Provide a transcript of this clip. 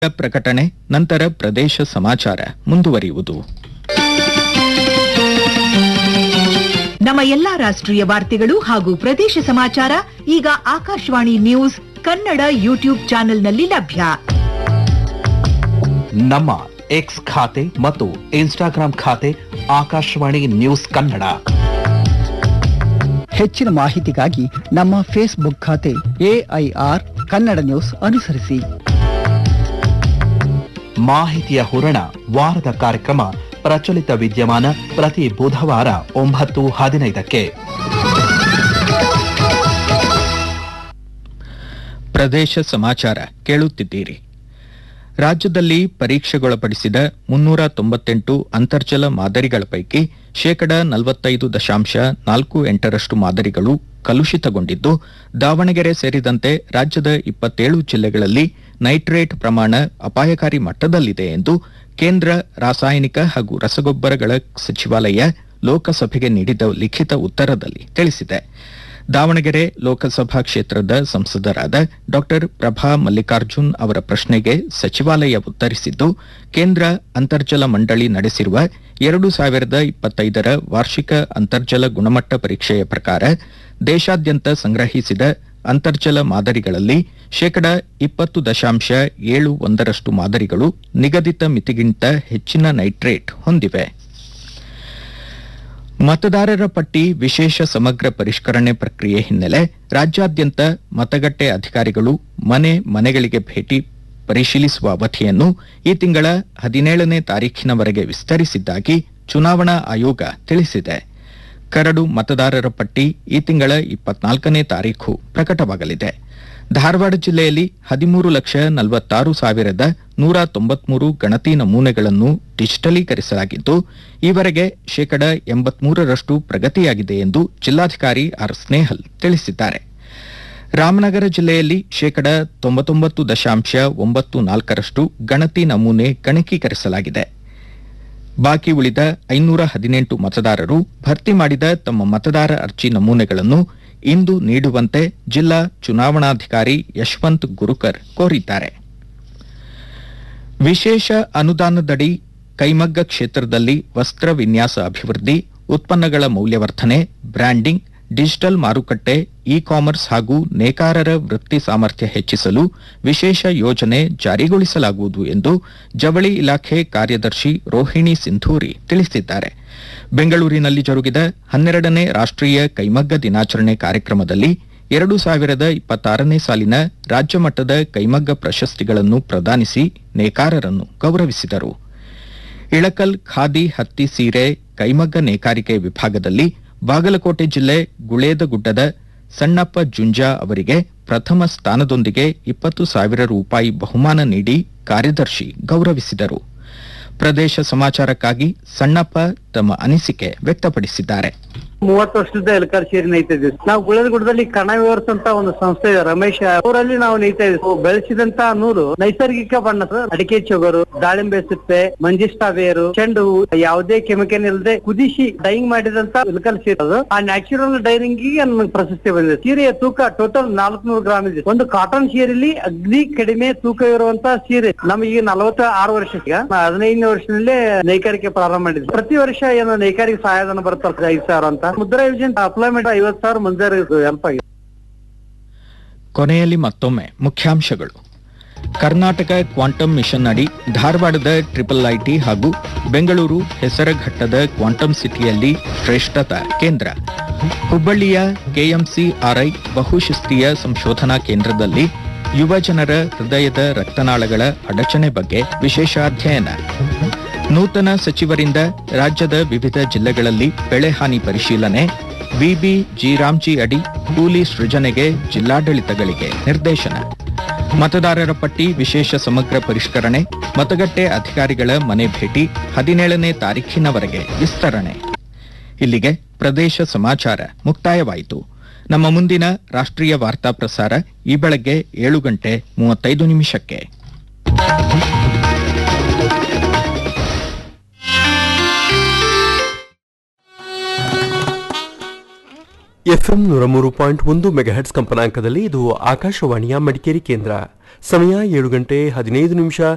ಪ್ರಕಟಣೆ ನಂತರ ಪ್ರದೇಶ ಸಮಾಚಾರ ಮುಂದುವರಿಯುವುದು ನಮ್ಮ ಎಲ್ಲಾ ರಾಷ್ಟ್ರೀಯ ವಾರ್ತೆಗಳು ಹಾಗೂ ಪ್ರದೇಶ ಸಮಾಚಾರ ಈಗ ಆಕಾಶವಾಣಿ ನ್ಯೂಸ್ ಕನ್ನಡ ಯೂಟ್ಯೂಬ್ ಚಾನೆಲ್ನಲ್ಲಿ ಲಭ್ಯ ನಮ್ಮ ಎಕ್ಸ್ ಖಾತೆ ಮತ್ತು ಇನ್ಸ್ಟಾಗ್ರಾಂ ಖಾತೆ ಆಕಾಶವಾಣಿ ನ್ಯೂಸ್ ಕನ್ನಡ ಹೆಚ್ಚಿನ ಮಾಹಿತಿಗಾಗಿ ನಮ್ಮ ಫೇಸ್ಬುಕ್ ಖಾತೆ ಎಐಆರ್ ಕನ್ನಡ ನ್ಯೂಸ್ ಅನುಸರಿಸಿ ಮಾಹಿತಿಯ ಹೂರಣ ವಾರದ ಕಾರ್ಯಕ್ರಮ ಪ್ರಚಲಿತ ವಿದ್ಯಮಾನ ಪ್ರತಿ ಬುಧವಾರ ಒಂಬತ್ತು ಹದಿನೈದಕ್ಕೆ ಪ್ರದೇಶ ಸಮಾಚಾರ ಕೇಳುತ್ತಿದ್ದೀರಿ ರಾಜ್ಯದಲ್ಲಿ ಪರೀಕ್ಷೆಗೊಳಪಡಿಸಿದ ಮುನ್ನೂರ ತೊಂಬತ್ತೆಂಟು ಅಂತರ್ಜಲ ಮಾದರಿಗಳ ಪೈಕಿ ಶೇಕಡ ನಲವತ್ತೈದು ದಶಾಂಶ ನಾಲ್ಕು ಎಂಟರಷ್ಟು ಮಾದರಿಗಳು ಕಲುಷಿತಗೊಂಡಿದ್ದು ದಾವಣಗೆರೆ ಸೇರಿದಂತೆ ರಾಜ್ಯದ ಇಪ್ಪತ್ತೇಳು ಜಿಲ್ಲೆಗಳಲ್ಲಿ ನೈಟ್ರೇಟ್ ಪ್ರಮಾಣ ಅಪಾಯಕಾರಿ ಮಟ್ಟದಲ್ಲಿದೆ ಎಂದು ಕೇಂದ್ರ ರಾಸಾಯನಿಕ ಹಾಗೂ ರಸಗೊಬ್ಬರಗಳ ಸಚಿವಾಲಯ ಲೋಕಸಭೆಗೆ ನೀಡಿದ ಲಿಖಿತ ಉತ್ತರದಲ್ಲಿ ತಿಳಿಸಿದೆ ದಾವಣಗೆರೆ ಲೋಕಸಭಾ ಕ್ಷೇತ್ರದ ಸಂಸದರಾದ ಡಾ ಪ್ರಭಾ ಮಲ್ಲಿಕಾರ್ಜುನ್ ಅವರ ಪ್ರಶ್ನೆಗೆ ಸಚಿವಾಲಯ ಉತ್ತರಿಸಿದ್ದು ಕೇಂದ್ರ ಅಂತರ್ಜಲ ಮಂಡಳಿ ನಡೆಸಿರುವ ಎರಡು ಸಾವಿರದ ಇಪ್ಪತ್ತೈದರ ವಾರ್ಷಿಕ ಅಂತರ್ಜಲ ಗುಣಮಟ್ಟ ಪರೀಕ್ಷೆಯ ಪ್ರಕಾರ ದೇಶಾದ್ಯಂತ ಸಂಗ್ರಹಿಸಿದ ಅಂತರ್ಜಲ ಮಾದರಿಗಳಲ್ಲಿ ಶೇಕಡ ಇಪ್ಪತ್ತು ದಶಾಂಶ ಏಳು ಒಂದರಷ್ಟು ಮಾದರಿಗಳು ನಿಗದಿತ ಮಿತಿಗಿಂತ ಹೆಚ್ಚಿನ ನೈಟ್ರೇಟ್ ಹೊಂದಿವೆ ಮತದಾರರ ಪಟ್ಟಿ ವಿಶೇಷ ಸಮಗ್ರ ಪರಿಷ್ಕರಣೆ ಪ್ರಕ್ರಿಯೆ ಹಿನ್ನೆಲೆ ರಾಜ್ಯಾದ್ಯಂತ ಮತಗಟ್ಟೆ ಅಧಿಕಾರಿಗಳು ಮನೆ ಮನೆಗಳಿಗೆ ಭೇಟಿ ಪರಿಶೀಲಿಸುವ ಅವಧಿಯನ್ನು ಈ ತಿಂಗಳ ಹದಿನೇಳನೇ ತಾರೀಖಿನವರೆಗೆ ವಿಸ್ತರಿಸಿದ್ದಾಗಿ ಚುನಾವಣಾ ಆಯೋಗ ತಿಳಿಸಿದೆ ಕರಡು ಮತದಾರರ ಪಟ್ಟಿ ಈ ತಿಂಗಳ ಇಪ್ಪತ್ನಾಲ್ಕನೇ ತಾರೀಖು ಪ್ರಕಟವಾಗಲಿದೆ ಧಾರವಾಡ ಜಿಲ್ಲೆಯಲ್ಲಿ ಹದಿಮೂರು ಲಕ್ಷ ನಲವತ್ತಾರು ಸಾವಿರದ ನೂರ ತೊಂಬತ್ಮೂರು ಗಣತಿ ನಮೂನೆಗಳನ್ನು ಡಿಜಿಟಲೀಕರಿಸಲಾಗಿದ್ದು ಈವರೆಗೆ ಶೇಕಡ ಎಂಬತ್ಮೂರರಷ್ಟು ಪ್ರಗತಿಯಾಗಿದೆ ಎಂದು ಜಿಲ್ಲಾಧಿಕಾರಿ ಆರ್ ಸ್ನೇಹಲ್ ತಿಳಿಸಿದ್ದಾರೆ ರಾಮನಗರ ಜಿಲ್ಲೆಯಲ್ಲಿ ಶೇಕಡ ತೊಂಬತ್ತೊಂಬತ್ತು ದಶಾಂಶ ಒಂಬತ್ತು ನಾಲ್ಕರಷ್ಟು ಗಣತಿ ನಮೂನೆ ಗಣಕೀಕರಿಸಲಾಗಿದೆ ಬಾಕಿ ಉಳಿದ ಐನೂರ ಹದಿನೆಂಟು ಮತದಾರರು ಭರ್ತಿ ಮಾಡಿದ ತಮ್ಮ ಮತದಾರ ಅರ್ಜಿ ನಮೂನೆಗಳನ್ನು ಇಂದು ನೀಡುವಂತೆ ಜಿಲ್ಲಾ ಚುನಾವಣಾಧಿಕಾರಿ ಯಶವಂತ್ ಗುರುಕರ್ ಕೋರಿದ್ದಾರೆ ವಿಶೇಷ ಅನುದಾನದಡಿ ಕೈಮಗ್ಗ ಕ್ಷೇತ್ರದಲ್ಲಿ ವಸ್ತ್ರ ವಿನ್ಯಾಸ ಅಭಿವೃದ್ಧಿ ಉತ್ಪನ್ನಗಳ ಮೌಲ್ಯವರ್ಧನೆ ಬ್ರ್ಯಾಂಡಿಂಗ್ ಡಿಜಿಟಲ್ ಮಾರುಕಟ್ಟೆ ಇ ಕಾಮರ್ಸ್ ಹಾಗೂ ನೇಕಾರರ ವೃತ್ತಿ ಸಾಮರ್ಥ್ಯ ಹೆಚ್ಚಿಸಲು ವಿಶೇಷ ಯೋಜನೆ ಜಾರಿಗೊಳಿಸಲಾಗುವುದು ಎಂದು ಜವಳಿ ಇಲಾಖೆ ಕಾರ್ಯದರ್ಶಿ ರೋಹಿಣಿ ಸಿಂಧೂರಿ ತಿಳಿಸಿದ್ದಾರೆ ಬೆಂಗಳೂರಿನಲ್ಲಿ ಜರುಗಿದ ಹನ್ನೆರಡನೇ ರಾಷ್ಟ್ರೀಯ ಕೈಮಗ್ಗ ದಿನಾಚರಣೆ ಕಾರ್ಯಕ್ರಮದಲ್ಲಿ ಎರಡು ಸಾವಿರದ ಇಪ್ಪತ್ತಾರನೇ ಸಾಲಿನ ರಾಜ್ಯ ಮಟ್ಟದ ಕೈಮಗ್ಗ ಪ್ರಶಸ್ತಿಗಳನ್ನು ಪ್ರದಾನಿಸಿ ನೇಕಾರರನ್ನು ಗೌರವಿಸಿದರು ಇಳಕಲ್ ಖಾದಿ ಹತ್ತಿ ಸೀರೆ ಕೈಮಗ್ಗ ನೇಕಾರಿಕೆ ವಿಭಾಗದಲ್ಲಿ ಬಾಗಲಕೋಟೆ ಜಿಲ್ಲೆ ಗುಳೇದಗುಡ್ಡದ ಸಣ್ಣಪ್ಪ ಜುಂಜಾ ಅವರಿಗೆ ಪ್ರಥಮ ಸ್ಥಾನದೊಂದಿಗೆ ಇಪ್ಪತ್ತು ಸಾವಿರ ರೂಪಾಯಿ ಬಹುಮಾನ ನೀಡಿ ಕಾರ್ಯದರ್ಶಿ ಗೌರವಿಸಿದರು ಪ್ರದೇಶ ಸಮಾಚಾರಕ್ಕಾಗಿ ಸಣ್ಣಪ್ಪ ತಮ್ಮ ಅನಿಸಿಕೆ ವ್ಯಕ್ತಪಡಿಸಿದ್ದಾರೆ ಮೂವತ್ತು ವರ್ಷದ ಎಲ್ಕಾರ್ ಸೇರಿ ನೈತಾ ಇದ್ವಿ ನಾವು ಗುಳದಗುಡ್ಡದಲ್ಲಿ ಕಣ ವಿವರ್ಸ್ ಅಂತ ಒಂದು ಸಂಸ್ಥೆ ಇದೆ ರಮೇಶ್ ಅವರಲ್ಲಿ ನಾವು ನೈತಾ ಇದ್ವಿ ಬೆಳೆಸಿದಂತ ನೂಲು ನೈಸರ್ಗಿಕ ಬಣ್ಣ ಸರ್. ಅಡಿಕೆ ಚೊಗರು ದಾಳಿಂಬೆ ಸಿಪ್ಪೆ ಮಂಜಿಷ್ಟಾ ಬೇರು ಚೆಂಡು ಹೂ ಯಾವುದೇ ಕೆಮಿಕಲ್ ಇಲ್ಲದೆ ಕುದಿಸಿ ಡೈಯಿಂಗ್ ಮಾಡಿದಂತ ಇಲ್ಕಲ್ ಸೀರೆ ಅದು ಆ ನ್ಯಾಚುರಲ್ ಡೈರಿಂಗ್ ಗೆ ನಮಗೆ ಪ್ರಶಸ್ತಿ ಬಂದಿದೆ ಸೀರೆಯ ತೂಕ ಟೋಟಲ್ ನಾಲ್ಕುನೂರು ಗ್ರಾಮ್ ಇದೆ ಒಂದು ಕಾಟನ್ ಸೀರೆಯಲ್ಲಿ ಅಗ್ನಿ ಕಡಿಮೆ ತೂಕ ಇರುವಂತ ಸೀರೆ ನಮಗೆ ನಲವತ್ತ ಆರು ವರ್ಷಕ್ಕೆ ಹದಿನೈದನೇ ವರ್ಷದಲ್ಲೇ ನೇಕಾರಿಕೆ ಪ್ರಾರಂಭ ಮಾಡಿದ್ವಿ ಪ್ರತಿ ವರ್ಷ ಏನು ನೇಕಾರಿಕೆ ಸಹಾಯಧನ ಬರುತ್ತಲ್ಲ ಐದು ಸಾವಿರ ಅಂತ ಮುದ್ರಾ ಯೋಜನೆ ಅಪ್ಲೈಮೆಂಟ್ ಐವತ್ತು ಸಾವಿರ ಮಂಜೂರು ಹೆಲ್ಪ್ ಆಗಿದೆ ಕೊನೆಯಲ್ಲಿ ಮತ್ತೊಮ್ಮೆ ಮುಖ್ಯಾಂಶಗಳು ಕರ್ನಾಟಕ ಕ್ವಾಂಟಮ್ ಮಿಷನ್ ಅಡಿ ಧಾರವಾಡದ ಟ್ರಿಪಲ್ ಐಟಿ ಹಾಗೂ ಬೆಂಗಳೂರು ಹೆಸರಘಟ್ಟದ ಕ್ವಾಂಟಮ್ ಸಿಟಿಯಲ್ಲಿ ಶ್ರೇಷ್ಠತಾ ಕೇಂದ್ರ ಹುಬ್ಬಳ್ಳಿಯ ಕೆಎಂಸಿಆರ್ಐ ಬಹುಶಿಸ್ತೀಯ ಸಂಶೋಧನಾ ಕೇಂದ್ರದಲ್ಲಿ ಯುವ ಜನರ ಹೃದಯದ ರಕ್ತನಾಳಗಳ ಅಡಚಣೆ ಬಗ್ಗೆ ವಿಶೇಷ ಅಧ್ಯಯನ ನೂತನ ಸಚಿವರಿಂದ ರಾಜ್ಯದ ವಿವಿಧ ಜಿಲ್ಲೆಗಳಲ್ಲಿ ಬೆಳೆ ಹಾನಿ ಪರಿಶೀಲನೆ ವಿಬಿ ಜಿರಾಮ್ಜಿ ಅಡಿ ಕೂಲಿ ಸೃಜನೆಗೆ ಜಿಲ್ಲಾಡಳಿತಗಳಿಗೆ ನಿರ್ದೇಶನ ಮತದಾರರ ಪಟ್ಟಿ ವಿಶೇಷ ಸಮಗ್ರ ಪರಿಷ್ಕರಣೆ ಮತಗಟ್ಟೆ ಅಧಿಕಾರಿಗಳ ಮನೆ ಭೇಟಿ ಹದಿನೇಳನೇ ತಾರೀಖಿನವರೆಗೆ ವಿಸ್ತರಣೆ ಇಲ್ಲಿಗೆ ಪ್ರದೇಶ ಸಮಾಚಾರ ಮುಕ್ತಾಯವಾಯಿತು ನಮ್ಮ ಮುಂದಿನ ರಾಷ್ಟ್ರೀಯ ವಾರ್ತಾ ಪ್ರಸಾರ ಈ ಬೆಳಗ್ಗೆ ಏಳು ಗಂಟೆ ಮೂವತ್ತೈದು ನಿಮಿಷಕ್ಕೆ ಎಫ್ಎಂ ನೂರ ಮೂರು ಪಾಯಿಂಟ್ ಒಂದು ಮೆಗಾಹೆಟ್ಸ್ ಕಂಪನಾಂಕದಲ್ಲಿ ಇದು ಆಕಾಶವಾಣಿಯ ಮಡಿಕೇರಿ ಕೇಂದ್ರ ಸಮಯ ಏಳು ಗಂಟೆ ಹದಿನೈದು ನಿಮಿಷ